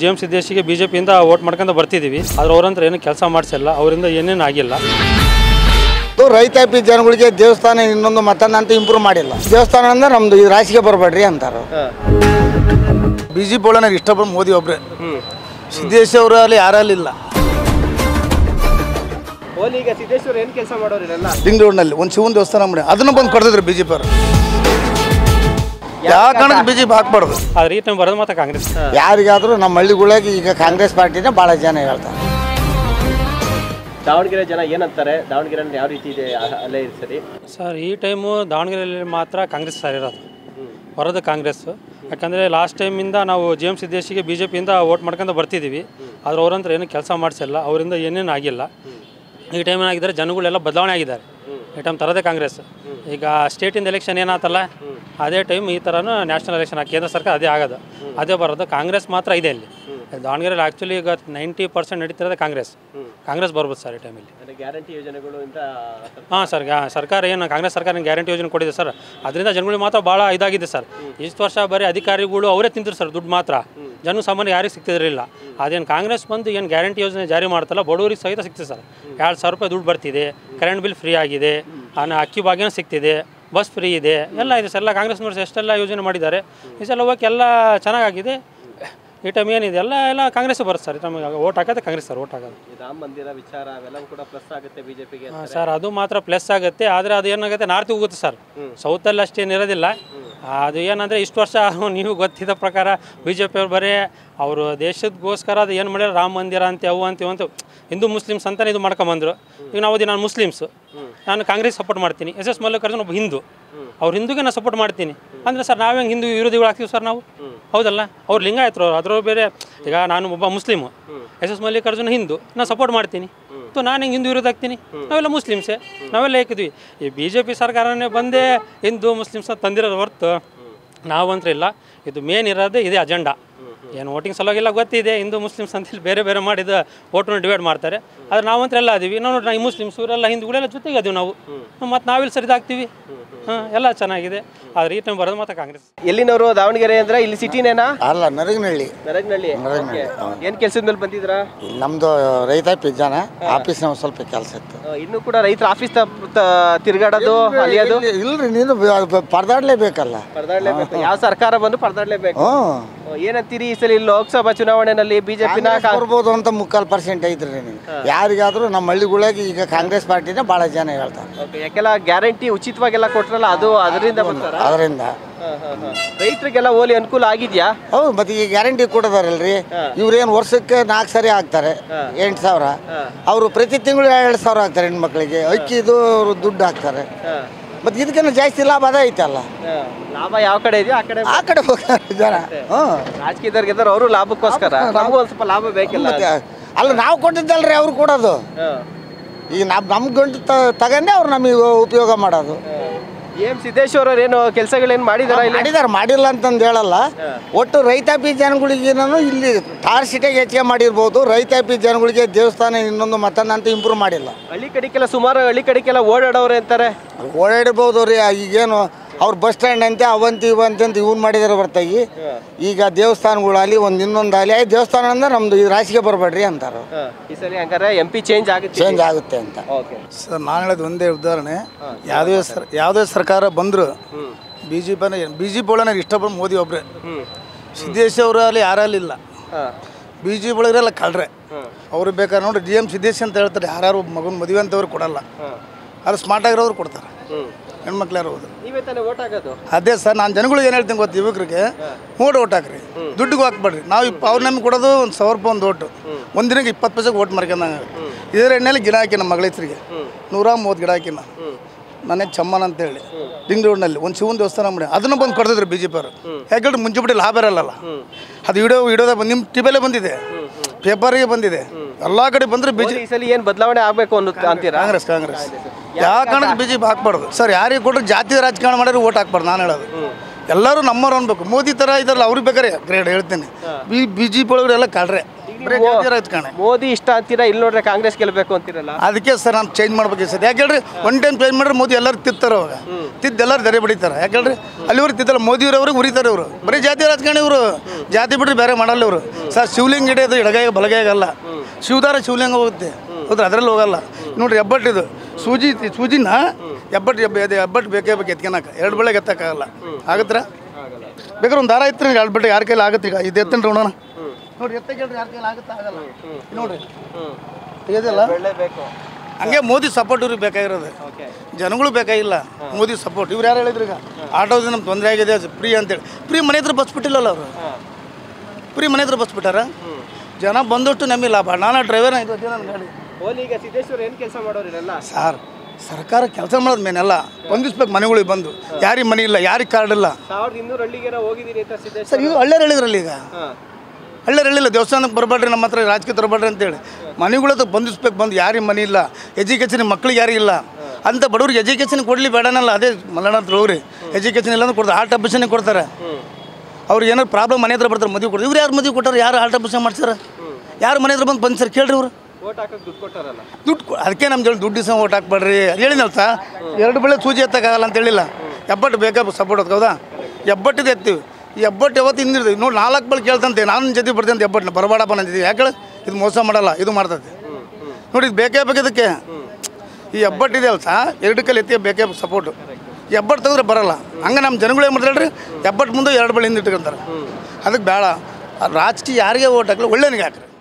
G M ಸಿದ್ದೇಶಿಗೆ B J ಪಿಯಿಂದ vote ಮಾಡ್ಕೊಂಡು ಬರ್ತಿದ್ದೀವಿ ಆದ್ರೆ ಅವ್ರಂತ್ರ ಏನು ಕೆಲಸ ಮಾಡಿಸಿಲ್ಲ ಅವರಿಂದ ಏನೇನು ಆಗಿಲ್ಲ ಇದು ರೈತಾಪಿ ಜನಗಳಿಗೆ ದೇವಸ್ಥಾನ ಇನ್ನೊಂದು ಮತ್ತೊಂದು ಅಂತ ಇಂಪ್ರೂವ್ ಮಾಡಿಲ್ಲ ದೇವಸ್ಥಾನ ಅಂದ್ರೆ ನಮ್ದು ಈ ರಾಶಿಗೆ ಬರಬೇಡ್ರಿ ಅಂತಾರೆ ಬಿ ಜೆ ಪಿ ಒಳಗೆ ನನಗೆ ಇಷ್ಟಪಟ್ಟು ಮೋದಿ ಒಬ್ಬರೇ ಸಿದ್ದೇಶ್ ಅವರು ಅಲ್ಲಿ ಯಾರಲ್ಲಿ ಇಲ್ಲ ಓಲಿ ಈಗ ಸಿದ್ದೇಶ್ವರ ಏನ್ ಕೆಲಸ ಮಾಡೋರು ಇರಲ್ಲ ಬೆಂಗಳೂರಿನಲ್ಲಿ ಒಂದು ಶಿವನ್ ದೇವಸ್ಥಾನ ಮಾಡಿ ಅದನ್ನು ಬಂದು ಕೊಡ್ತಿದ್ರು ಬಿ ಜೆ ಪಿ ಅವರು ಯಾವ ಕಾರಣಕ್ಕೆ ಬಿ ಜೆ ಪಿ ಹಾಕ್ಬಾರ್ದು ಆದ್ರೆ ಈ ಟೈಮ್ ಬರೋದು ಮಾತ್ರ ಕಾಂಗ್ರೆಸ್ ಯಾರಿಗಾದ್ರೂ ನಮ್ಮ ಹಳ್ಳಿಗಳಿಗೆ ಈಗ ಕಾಂಗ್ರೆಸ್ ಪಾರ್ಟಿನೇ ಭಾಳ ಜನ ಹೇಳ್ತಾರೆ ದಾವಣಗೆರೆ ಜನ ಏನಂತಾರೆ ದಾವಣಗೆರೆ ಯಾವ ರೀತಿ ಇದೆ ಅ- ಅಲ್ಲೇ ಇದೆ ಸರಿ ಸರ್ ಈ ಟೈಮು ದಾವಣಗೆರೆಯಲ್ಲಿ ಮಾತ್ರ ಕಾಂಗ್ರೆಸ್ ಸರ್ ಇರೋದು ಬರೋದು ಕಾಂಗ್ರೆಸ್ ಯಾಕಂದರೆ ಲಾಸ್ಟ್ ಟೈಮಿಂದ ನಾವು ಜಿ ಎಮ್ ಸಿದ್ದೇಶಿಗೆ ಬಿ ಜೆ ಪಿಯಿಂದ ವೋಟ್ ಮಾಡ್ಕೊಂಡು ಬರ್ತಿದ್ದೀವಿ ಆದ್ರೆ ಅವ್ರಂತ್ರ ಏನು ಕೆಲಸ ಮಾಡಿಸಿಲ್ಲ ಅವರಿಂದ ಏನೇನು ಆಗಿಲ್ಲ ಈ ಟೈಮ್ ಏನಾಗಿದ್ದಾರೆ ಜನಗಳೆಲ್ಲ ಬದಲಾವಣೆ ಆಗಿದ್ದಾರೆ ಈ ಟೈಮ್ ತರದೇ ಕಾಂಗ್ರೆಸ್ ಈಗ ಸ್ಟೇಟಿಂದ ಎಲೆಕ್ಷನ್ ಏನಾತಲ್ಲ ಅದೇ ಟೈಮ್ ಈ ಥರನೂ ನ್ಯಾಷನಲ್ ಎಲೆಕ್ಷನ್ ಕೇಂದ್ರ ಸರ್ಕಾರ ಅದೇ ಆಗೋದು ಅದೇ ಬರೋದು ಕಾಂಗ್ರೆಸ್ ಮಾತ್ರ ಇದೆ ಇಲ್ಲಿ ದಾವಣಗೆರೆಯಲ್ಲಿ ಆ್ಯಕ್ಚುಲಿ ಈಗ ನೈಂಟಿ ಪರ್ಸೆಂಟ್ ನಡೀತಿರೋದೇ ಕಾಂಗ್ರೆಸ್ ಕಾಂಗ್ರೆಸ್ ಬರ್ಬೋದು ಸರ್ ಈ ಟೈಮಲ್ಲಿ ಅಂದ್ರೆ ಗ್ಯಾರಂಟಿ ಯೋಜನೆಗಳು ಅಂತ ಹಾಂ ಸರ್ ಗಾ- ಸರ್ಕಾರ ಏನು ಕಾಂಗ್ರೆಸ್ ಸರ್ಕಾರ ಗ್ಯಾರಂಟಿ ಯೋಜನೆ ಕೊಟ್ಟಿದೆ ಸರ್ ಅದರಿಂದ ಜನಗಳಿಗೆ ಮಾತ್ರ ಭಾಳ ಇದಾಗಿದೆ ಸರ್ ಇಷ್ಟು ವರ್ಷ ಬರೀ ಅಧಿಕಾರಿಗಳು ಅವರೇ ತಿಂತಿರು ಸರ್ ದುಡ್ಡು ಮಾತ್ರ ಜನ ಸಾಮಾನ್ಯ ಯಾರಿಗೆ ಸಿಗ್ತಿರಲಿಲ್ಲ ಅದೇನು ಕಾಂಗ್ರೆಸ್ ಬಂದು ಏನು ಗ್ಯಾರಂಟಿ ಯೋಜನೆ ಜಾರಿ ಮಾಡ್ತಲ್ಲ ಬಡವರಿಗೆ ಸಹಿತ ಸಿಗ್ತಿದೆ ಸರ್ ಎರಡು ಸಾವಿರ ರೂಪಾಯಿ ದುಡ್ಡು ಬರ್ತಿದೆ ಕರೆಂಟ್ ಬಿಲ್ ಫ್ರೀ ಆಗಿದೆ ಆಮೇಲೆ ಅಕ್ಕಿ ಭಾಗ್ಯನೂ ಸಿಗ್ತಿದೆ ಬಸ್ ಫ್ರೀ ಇದೆ ಎಲ್ಲ ಇದೆ ಸರ್ ಎಲ್ಲ ಕಾಂಗ್ರೆಸ್ನವ್ರು ಎಷ್ಟೆಲ್ಲ ಯೋಜನೆ ಮಾಡಿದ್ದಾರೆ ಈ ಸಲ ಹೋಗಿ ಎಲ್ಲ ಚೆನ್ನಾಗಾಗಿದೆ ಈ ಟೈಮ್ ಏನಿದೆ ಎಲ್ಲ ಎಲ್ಲ ಕಾಂಗ್ರೆಸ್ ಬರುತ್ತೆ ಸರ್ ನಮಗೆ ಓಟ್ ಹಾಕೋದು ಕಾಂಗ್ರೆಸ್ ಸರ್ ಓಟ್ ಹಾಕೋದು ಈ ರಾಮ ಮಂದಿರ ವಿಚಾರ ಅವೆಲ್ಲವೂ ಕೂಡ ಪ್ಲಸ್ ಆಗುತ್ತೆ ಬಿಜೆಪಿಗೆ ಹಾ, ಸರ್ ಅದು ಮಾತ್ರ ಪ್ಲಸ್ ಆಗುತ್ತೆ ಆದರೆ ಅದು ಏನಾಗುತ್ತೆ ನಾರ್ತ್ ಹೋಗುತ್ತೆ ಸರ್ ಸೌತಲ್ಲಿ ಅಷ್ಟೇನು ಇರೋದಿಲ್ಲ ಅದು ಏನಂದರೆ ಇಷ್ಟು ವರ್ಷ ನೀವು ಗೊತ್ತಿದ್ದ ಪ್ರಕಾರ ಬಿ ಜೆ ಪಿಯವ್ರು ಬರೀ ಅವರು ದೇಶದಗೋಸ್ಕರ ಅದು ಏನು ಮಾಡ್ಯಾರ ರಾಮ ಮಂದಿರ ಅಂತ ಅವು ಅಂತ ಇವು ಅಂತ ಹಿಂದೂ ಮುಸ್ಲಿಮ್ಸ್ ಅಂತಾನೆ ಇದು ಮಾಡ್ಕೊಂಬಂದ್ರು ಈಗ ನಾವು ನಾನು ಮುಸ್ಲಿಮ್ಸ್ ನಾನು ಕಾಂಗ್ರೆಸ್ ಸಪೋರ್ಟ್ ಮಾಡ್ತೀನಿ ಎಸ್ ಎಸ್ ಮಲ್ಲಿಕಾರ್ಜುನ್ ಒಬ್ಬ ಹಿಂದೂ ಅವ್ರು ಹಿಂದೂಗೆ ನಾನು ಸಪೋರ್ಟ್ ಮಾಡ್ತೀನಿ ಅಂದರೆ ಸರ್ ನಾವೇ ಹಿಂದೂ ವಿರೋಧಿಗಳು ಆಗ್ತೀವಿ ಸರ್ ನಾವು ಹೌದಲ್ಲ ಅವ್ರು ಲಿಂಗಾಯತರು ಅದ್ರ ಬೇರೆ ಈಗ ನಾನು ಒಬ್ಬ Muslim S S Mallikarjuna Hindu ನಾನು ಸಪೋರ್ಟ್ ಮಾಡ್ತೀನಿ ಸೊ ನಾನು ಹೆಂಗೆ ಹಿಂದೂ ವಿರೋಧ ಆಗ್ತೀನಿ ನಾವೆಲ್ಲ ಮುಸ್ಲಿಮ್ಸೇ ನಾವೆಲ್ಲ ಏಕಿದ್ವಿ ಈ ಬಿ ಜೆ ಪಿ ಸರ್ಕಾರನೇ ಬಂದೇ ಹಿಂದೂ ಮುಸ್ಲಿಮ್ಸ್ ಅಂತ ತಂದಿರೋದು ಹೊರತು ನಾವಂತ್ರ ಇಲ್ಲ ಇದು ಮೇನ್ ಇರೋದೇ ಇದೇ ಅಜೆಂಡಾ ಏನು ವೋಟಿಂಗ್ ಸಲುವಾಗಿಲ್ಲ ಗೊತ್ತಿದೆ ಹಿಂದೂ ಮುಸ್ಲಿಮ್ಸ್ ಅಂತ ಹೇಳಿ ಬೇರೆ ಬೇರೆ ಮಾಡಿದ ವೋಟನ್ನು ಡಿವೈಡ್ ಮಾಡ್ತಾರೆ ಆದರೆ ನಾವಂತ್ರ ಎಲ್ಲ ಅದೀವಿ ನಾವು ನೋಡಿ ಮುಸ್ಲಿಮ್ಸ್ ಇವರೆಲ್ಲ ಹಿಂದೂಗಳೆಲ್ಲ ಜೊತೆಗೆ ಅದೀವಿ ನಾವು ಮತ್ತು ನಾವಿಲ್ಲಿ ಸರಿದಾಗ್ತೀವಿ ಹಾಂ ಎಲ್ಲ ಚೆನ್ನಾಗಿದೆ ಆದರೆ ಈ ಟೈಮ್ ಬರೋದು ಮಾತ್ರ ಕಾಂಗ್ರೆಸ್ ಎಲ್ಲಿನವರು ದಾವಣಗೆರೆ ಅಂದ್ರೆ ಇಲ್ಲಿ ಸಿಟಿನೇನಾ ಅಲ್ಲ ನರಗನಹಳ್ಳಿ ನರಗ್ನಳ್ಳಿ ಏನ್ ಕೆಲ್ಸದ ಮೇಲೆ ಬಂದಿದ್ರಾ ಇಲ್ಲಿ ನಮ್ಮದು ರೈತಾಪಿ ಜನ ಆಫೀಸ್ನಾಗ ಒಂದ್ ಸ್ವಲ್ಪ ಕೆಲಸ ಇತ್ತು ಆ, ಇನ್ನೂ ಕೂಡ ರೈತರ ಆಫೀಸ್ ತಿರ್ಗಾಡೋದು ಅಲಿಯೋದು ಇಲ್ಲಿ- ಇಲ್ರಿ ನೀನು ಬ- ಬ- ಪರದಾಡ್ಲೇಬೇಕಲ್ಲ ಪರದಾಡ್ಲೇಬೇಕು ಯಾವ ಸರ್ಕಾರ ಬಂದು ಪರದಾಡ್ಲೇಬೇಕು ಹ್ಞೂ ಆ, ಏನಂತೀರಿ ಈ ಸಲ ಈ ಲೋಕಸಭಾ ಚುನಾವಣೆಯಲ್ಲಿ ಬಿಜೆಪಿನ ಕಾಂಗ್ರೆಸ್ ಬರ್ಬೋದು ಅಂತ ಮುಕ್ಕಾಲು ಪರ್ಸೆಂಟ್ ಐತ್ರಿ ನೀವು ಯಾರಿಗಾದ್ರೂ ನಮ್ಮ ಹಳ್ಳಿಗಳಿಗೆ ಈಗ ಕಾಂಗ್ರೆಸ್ ಪಾರ್ಟಿನೇ ಭಾಳ ಜನ ಹೇಳ್ತಾರೆ ಯಾಕೆಲ್ಲ ಗ್ಯಾರಂಟಿ ಉಚಿತವಾಗೆಲ್ಲ ಕೊಟ್ರಲ್ಲ ಅದು ಅದರಿಂದ ಬರ್ತಾರ ಅದರಿಂದ ರೈತರಿಗೆಲ್ಲ ಓಲಿ ಅನುಕೂಲ ಆಗಿದ್ಯಾ ಹೌದು ಮತ್ತೆ ಈಗ ಗ್ಯಾರಂಟಿ ಕೊಡೋದಾರಲ್ರಿ ಇವ್ರೇನು ವರ್ಷಕ್ಕೆ ನಾಲ್ಕು ಸರಿ ಹಾಕ್ತಾರೆ ಎಂಟು ಸಾವಿರ ಅವರು ಪ್ರತಿ ತಿಂಗಳು ಎರಡು ಸಾವಿರ ಹಾಕ್ತಾರೆ ಹೆಣ್ಮಕ್ಳಿಗೆ ಅಕ್ಕಿದು ಅವ್ರು ದುಡ್ಡು ಹಾಕ್ತಾರೆ ಮತ್ತೆ ಇದಕ್ಕಿಂತ ಜಾಸ್ತಿ ಲಾಭ ಅದ ಐತಲ್ಲ ಲಾಭ ಯಾವ ಕಡೆ ಇದೆಯೋ ಆ ಕಡೆ ಆ ಕಡೆ ಹೋಗ್ತಾರೆ ಜನ ಹ್ಞೂ ರಾಜಕೀಯದವ್ರು ಗೆದ್ದವ್ರು ಅವರು ಲಾಭಕ್ಕೋಸ್ಕರ ನಮಗೂ ಒಂದ್ ಸ್ವಲ್ಪ ಲಾಭ ಬೇಕಿಲ್ಲ ಮತ್ತೆ ಅಲ್ಲ ನಾವು ಕೊಟ್ಟಿದ್ದಲ್ರಿ ಅವ್ರು ಕೊಡೋದು ಈಗ ನಾವು ನಮ್ಮ ಗಂಟು ತಗೊಂಡೆ ಅವ್ರು ನಮಗೆ ಉಪಯೋಗ ಮಾಡೋದು ಏಮ್ ಸಿದ್ದೇಶ್ವರ ಅವ್ರು ಏನು ಕೆಲಸಗಳೇನು ಮಾಡಿದಾರ ಇಲ್ಲಿ ಮಾಡಿದಾರೆ ಮಾಡಿಲ್ಲ ಅಂತಂದು ಹೇಳಲ್ಲ ಒಟ್ಟು ರೈತಾಪಿ ಜನಗಳಿಗೇನೂ ಇಲ್ಲಿ ಟಾರ್ ಸಿಟಿಗೆ ಹೆಚ್ಚಿಗೆ ಮಾಡಿರ್ಬೋದು ರೈತಾಪಿ ಜನಗಳಿಗೆ ದೇವಸ್ಥಾನ ಇನ್ನೊಂದು ಮತ್ತೊಂದು ಅಂತ ಇಂಪ್ರೂವ್ ಮಾಡಿಲ್ಲ ಹಳ್ಳಿ ಕಡೆಗೆಲ್ಲ ಸುಮಾರು ಹಳ್ಳಿ ಕಡೆಗೆಲ್ಲ ಓಡಾಡೋರು ಅಂತಾರೆ ಓಡಾಡಿರ್ಬೋದು ರೀ ಈಗೇನು ಅವ್ರು ಬಸ್ ಸ್ಟ್ಯಾಂಡ್ ಅಂತೆ ಅವಂತಿ ಇವಂತಿ ಅಂತ ಇವ್ನು ಮಾಡಿದಾರೆ ಬರ್ತಾಯಿ ಈಗ ದೇವಸ್ಥಾನಗಳಾಗಲಿ ಒಂದು ಇನ್ನೊಂದಾಗಲಿ ಐದು ದೇವಸ್ಥಾನ ಅಂದ್ರೆ ನಮ್ದು ಈ ರಾಶಿಗೆ ಬರಬೇಡ್ರಿ ಅಂತಾರೆ ಈ ಸಲ ಹಂಗಾರೆ ಎಂ ಪಿ ಚೇಂಜ್ ಆಗುತ್ತೆ ಚೇಂಜ್ ಆಗುತ್ತೆ ಅಂತ ಓಕೆ ಸರ್ ನಾನು ಹೇಳೋದು ಒಂದೇ ಉದಾಹರಣೆ ಯಾವುದೇ ಸರ್ ಯಾವುದೇ ಸರ್ಕಾರ ಬಂದರೂ B J P B J P ಒಳಗೆ ನನಗೆ ಇಷ್ಟಪಟ್ಟು ಮೋದಿ ಒಬ್ಬರೇ ಸಿದ್ದೇಶ್ ಅವರು ಅಲ್ಲಿ ಯಾರಲ್ಲಿ ಇಲ್ಲ ಬಿ ಜೆ ಪಿ ಒಳಗರೆಲ್ಲ ಕಳ್ರೆ ಅವ್ರು ಬೇಕಾದ್ರೆ ನೋಡಿ ಡಿ ಎಮ್ ಸಿದ್ದೇಶ್ ಅಂತ ಹೇಳ್ತಾರೆ ಯಾರು ಮಗನ ಮದುವೆ ಅಂತವ್ರು ಕೊಡಲ್ಲ ಅದು ಸ್ಮಾರ್ಟ್ ಆಗಿರೋರು ಕೊಡ್ತಾರೆ ಹೆಣ್ಮಕ್ಳು ಯಾರು ಹೋದ್ರು ನೀವೇ ತಾನೇ ಓಟ್ ಹಾಕೋದು ಅದೇ ಸರ್ ನಾನು ಜನಗಳಿಗೆ ಏನು ಹೇಳ್ತೀನಿ ಗೊತ್ತು ಯುವಕರಿಗೆ ಓಟ್ ಓಟ್ ಹಾಕ್ರಿ ದುಡ್ಡಿಗೆ ಹಾಕ್ಬೇಡ್ರಿ ನಾವು ಇಪ್ಪ ಅವ್ರು ನಮ್ಗೆ ಕೊಡೋದು ಒಂದು ಸಾವಿರ ರೂಪಾಯಿ ಒಂದು ಓಟು ಒಂದಿನಕ್ಕೆ ಇಪ್ಪತ್ತು ಪೈಸೆಗೆ ಓಟ್ ಮಾಡ್ಕೊಂಡಂಗೆ ಇದರ ಎಣ್ಣೆಲಿ ಗಿಡ ಹಾಕಿ ನಮ್ಮ ಮಗಳ ಹೆಸರಿಗೆ ನೂರ ಮೂವತ್ತು ಗಿಡ ಹಾಕಿನ ನಾನೇ ಚಮ್ಮನ್ ಅಂತೇಳಿ ಬೆಂಗಳೂರಿನಲ್ಲಿ ಒಂದು ಶಿವನ್ ದೇವಸ್ಥಾನ ಮಾಡಿ ಅದನ್ನು ಬಂದು ಕೊಡ್ತಿದ್ರು ಬಿ ಜೆ ಪಿ ಅವರು ಯಾಕಂದ್ರೆ ಮುಂಚೆ ಬಿಟ್ಟು ಲಾಭ ಇರಲ್ಲ ಅದು ವಿಡಿಯೋ ವಿಡಿಯೋದಾಗ ಬಂದು ನಿಮ್ಮ ಟಿವಿಯಲ್ಲೇ ಬಂದಿದೆ ಪೇಪರಿಗೆ ಬಂದಿದೆ ಎಲ್ಲ ಕಡೆ ಬಂದರೆ ಬಿ ಜೆ ಈ ಸಲ ಏನು ಬದಲಾವಣೆ ಆಗಬೇಕು ಅನ್ನೋ ಅಂತೀರಾ ಕಾಂಗ್ರೆಸ್ ಕಾಂಗ್ರೆಸ್ ಯಾವ ಕಾರಣಕ್ಕೆ ಬಿ ಜೆ ಪಿ ಹಾಕ್ಬಾರ್ದು ಸರ್ ಯಾರಿಗೆ ಕೊಟ್ಟರು ಜಾತಿ ರಾಜಕಾರಣ ಮಾಡಿದ್ರೆ ಓಟ್ ಹಾಕ್ಬಾರ್ದು ನಾನು ಹೇಳೋದು ಎಲ್ಲರೂ ನಮ್ಮವ್ರು ಅನ್ಬೇಕು ಮೋದಿ ಥರ ಇದಾರಲ್ಲ ಅವ್ರಿಗೆ ಬೇಕಾರೆ ಗ್ರೇಡ್ ಹೇಳ್ತೀನಿ ಬಿ ಬಿ ಜೆ ಪಿ ಒಳಗಡೆ ಎಲ್ಲ ಕಳ್ರೆ ಈಗ ಬರೀ ಮೋ- ಜಾತಿ ರಾಜಕಾರಣ ಮೋದಿ ಇಷ್ಟ ಅಂತೀರಾ ಇಲ್ಲಿ ನೋಡ್ರೆ ಕಾಂಗ್ರೆಸ್ ಗೆಲ್ಬೇಕು ಅಂತೀರಲ್ಲ ಅದಕ್ಕೆ ಸರ್ ನಾನು ಚೇಂಜ್ ಮಾಡ್ಬೇಕು ಸರ್ ಯಾಕೆ ಹೇಳ್ರಿ ಒನ್ ಟೈಮ್ ಚೇಂಜ್ ಮಾಡಿದ್ರೆ ಮೋದಿ ಎಲ್ಲರೂ ತಿತ್ತಾರೆ ಅವಾಗ ತಿದ್ದು ಎಲ್ಲರೂ ದರೆ ಬಡಿತಾರೆ ಯಾಕೆ ಹೇಳ್ರಿ ಅಲ್ಲಿವ್ರು ತಿದ್ದಲ್ಲ ಮೋದಿಯವ್ರವ್ರಿಗೆ ಉರಿತಾರೆ ಇವರು ಬರೀ ಜಾತಿ ರಾಜಕಾರಣಿ ಇವರು ಜಾತಿ ಬಿಟ್ಟರೆ ಬೇರೆ ಮಾಡಲ್ಲ ಇವರು ಸರ್ ಶಿವಲಿಂಗ ಹಿಡಿಯೋದು ಎಡಗೈಗೆ ಬಲಗೈಗೆ ಅಲ್ಲ ಶಿವದಾರ ಶಿವಲಿಂಗ ಹೋಗುತ್ತೆ ಹೌದ್ರ ಅದರಲ್ಲಿ ಹೋಗಲ್ಲ ನೋಡ್ರಿ ಹೆಬ್ಬಟ್ಟು ಇದು ಸೂಜಿ ಸೂಜಿನ ಹೆಬ್ಬಟ್ಟು ಹೆಬ್ಬ ಅದು ಹೆಬ್ಬಟ್ಟು ಬೇಕೇ ಬೇಕು ಎತ್ಕೊಳಕ ಎರಡು ಬೆಳಗ್ಗೆ ಎತ್ತಕ್ಕಾಗಲ್ಲ ಆಗತ್ರ ಬೇಕಾದ್ರೆ ಒಂದು ದಾರ ಇತ್ತು ಎರಡು ಬೆಟ್ಟೆ ಯಾರ ಕೈಲಿ ಆಗುತ್ತೆ ಈಗ ಇದು ಎತ್ತನ್ರಿ ನೋಡೋಣ ನೋಡ್ರಿ ಎತ್ತ ಕೇಳ್ರಿ ಯಾರ ಕೈಲಿ ಆಗುತ್ತಾ ಆಗಲ್ಲ ಇದು ನೋಡ್ರಿ ತೆಗೆದಿಲ್ಲ ಬೇಕು ಹಂಗೆ ಮೋದಿ ಸಪೋರ್ಟ್ ಇವ್ರಿಗೆ ಬೇಕಾಗಿರೋದು ಓಕೆ ಜನಗಳು ಬೇಕಾಗಿಲ್ಲ ಮೋದಿ ಸಪೋರ್ಟ್ ಇವ್ರು ಯಾರು ಹೇಳಿದ್ರು ಈಗ ಆಟೋದಿಂದ ನಮ್ಗೆ ತೊಂದರೆ ಆಗಿದೆ ಫ್ರೀ ಅಂತೇಳಿ ಫ್ರೀ ಮನೆ ಹತ್ರ ಬಸ್ ಬಿಟ್ಟಿಲ್ಲಲ್ಲ ಅವರು ಫ್ರೀ ಮನೆ ಹತ್ರ ಬಸ್ ಬಿಟ್ಟಾರ ಜನ ಬಂದಷ್ಟು ನಮಗೆ ಲಾಭ ನಾನು ಡ್ರೈವರ್ ಇದು ನನ್ನ ಗಾಡಿ ಓಲಿ ಈಗ ಸಿದ್ದೇಶ್ವರ್ ಏನು ಕೆಲಸ ಮಾಡೋರಿರಲ್ಲ ಸರ್ ಸರ್ಕಾರ ಕೆಲಸ ಮಾಡೋದು ಮೇನೆಲ್ಲ ಬಂದಿಸ್ಬೇಕು ಮನೆಗಳಿಗೆ ಬಂದು ಯಾರಿಗೆ ಮನೆ ಇಲ್ಲ ಯಾರಿಗೆ ಕಾರ್ಡ್ ಇಲ್ಲ ಸಾವಿರದ ಇನ್ನೂರು ಹಳ್ಳಿಗೆನ ಹೋಗಿದ್ದೀನಿ ಅಂತ ಸಿದ್ದೇಶ್ವರ್ ಸರ್ ಇವು ಹಳ್ಳಿಯರು ಹೇಳಿದ್ರಲ್ಲ ಈಗ ಹಾಂ ಹಳ್ಳಿಯರು ಹೇಳಿಲ್ಲ ದೇವಸ್ಥಾನಕ್ಕೆ ಬರಬೇಡ್ರಿ ನಮ್ಮ ಹತ್ರ ರಾಜಕೀಯ ತರಬೇಡ್ರಿ ಅಂತೇಳಿ ಮನೆಗಳದ್ದು ಬಂದಿಸ್ಬೇಕು ಬಂದು ಯಾರಿಗೆ ಮನೆ ಇಲ್ಲ ಎಜುಕೇಷನ್ ಮಕ್ಳಿಗೆ ಯಾರಿಗಿಲ್ಲ ಅಂತ ಬಡವ್ರಿಗೆ ಎಜುಕೇಷನ್ ಕೊಡಲಿ ಬೇಡನಲ್ಲ ಅದೇ ಮಲ್ಲಣ್ಣ ಹತ್ರ ಹೋಗ್ರಿ ಎಜುಕೇಷನ್ ಇಲ್ಲ ಅಂದ್ರೆ ಕೊಡ್ತಾರೆ ಆರ್ಟ್ ಆಪರೇಷನ್ ಕೊಡ್ತಾರೆ ಅವ್ರಿಗೆ ಏನಾದ್ರು ಪ್ರಾಬ್ಲಮ್ ಮನೆ ಹತ್ರ ಬರ್ತಾರೆ ಮದುವೆ ಕೊಡ್ತಾರೆ ಇವ್ರು ಯಾರು ಮದುವೆ ಕೊಟ್ಟಾರೆ ಯಾರು ಆರ್ಟ್ ಆಪರೇಷನ್ ಮಾಡ್ತಾರೆ ಯಾರು ಮನೆ ಹತ್ರ ಬಂದು ಬಂದು ಸರ್ ಕೇಳ್ರಿ ಇವರು ಓಟ್ ಹಾಕಕ್ಕೆ ದುಡ್ಡು ಕೊಟ್ಟಾರಲ್ಲ ದುಡ್ಡು ಕೊ- ಅದಕ್ಕೆ ನಮ್ಮ ಜನ ದುಡ್ಡು ಸಹ ಓಟ್ ಹಾಕ್ಬೇಡ್ರಿ ಹೇಳಿನಲ್ಲ ಸಾ ಎರಡು ಬೆಳೆ ಸೂಜಿ ಎತ್ತಕ್ಕಾಗಲ್ಲ ಅಂತ ಹೇಳಿಲ್ಲ ಎಬ್ಬಟ್ಟು ಬೇಕಾ ಸಪೋರ್ಟ್ ಅದಕ್ಕೆ ಹೌದಾ ಎಬ್ಬಟ್ಟಿದೆ ಎತ್ತೀವಿ ಈ ಎಬ್ಬಟ್ಟು ಯಾವತ್ತು ಹಿಂದಿರ್ತೀವಿ ನೋಡಿ ನಾಲ್ಕು ಬಳಿ ಕೇಳ್ತಂತೆ ನಾನು ಜೊತೆ ಬರ್ತೀನಿ ಅಂತ ಎಬ್ಬಟ್ಟು ಬರಬೇಡಪ್ಪ ನಂತಿದ್ದೀವಿ ಯಾಕೆ ಇದು ಮೋಸ ಮಾಡಲ್ಲ ಇದು ಮಾಡ್ತದೆ ನೋಡಿ ಇದು ಬೇಕೇ ಬೇಕು ಇದಕ್ಕೆ ಈ ಎಬ್ಬಟ್ಟಿದೆ ಅಲ್ಲ ಸಾ ಎರಡು ಕೈಲಿ ಎತ್ತಿ ಬೇಕೇ ಸಪೋರ್ಟು ಎಬ್ಬಟ್ಟು ತೆಗೆದ್ರೆ ಬರಲ್ಲ ಹಂಗೆ ನಮ್ಮ ಜನಗಳು ಏನು ಮಾಡ್ತಾರೆ ಹೇಳ್ರಿ ಎಬ್ಬಟ್ಟು ಮುಂದೆ ಎರಡು ಬಳಿ ಹಿಂದೆ ಇಟ್ಕೊಂತಾರೆ ಅದಕ್ಕೆ ಬೇಡ ರಾಜಕೀಯ ಯಾರಿಗೆ ಓಟ್ ಹಾಕಲಿ ಒಳ್ಳೆಯನಿಗೆ ಹಾಕ್ರಿ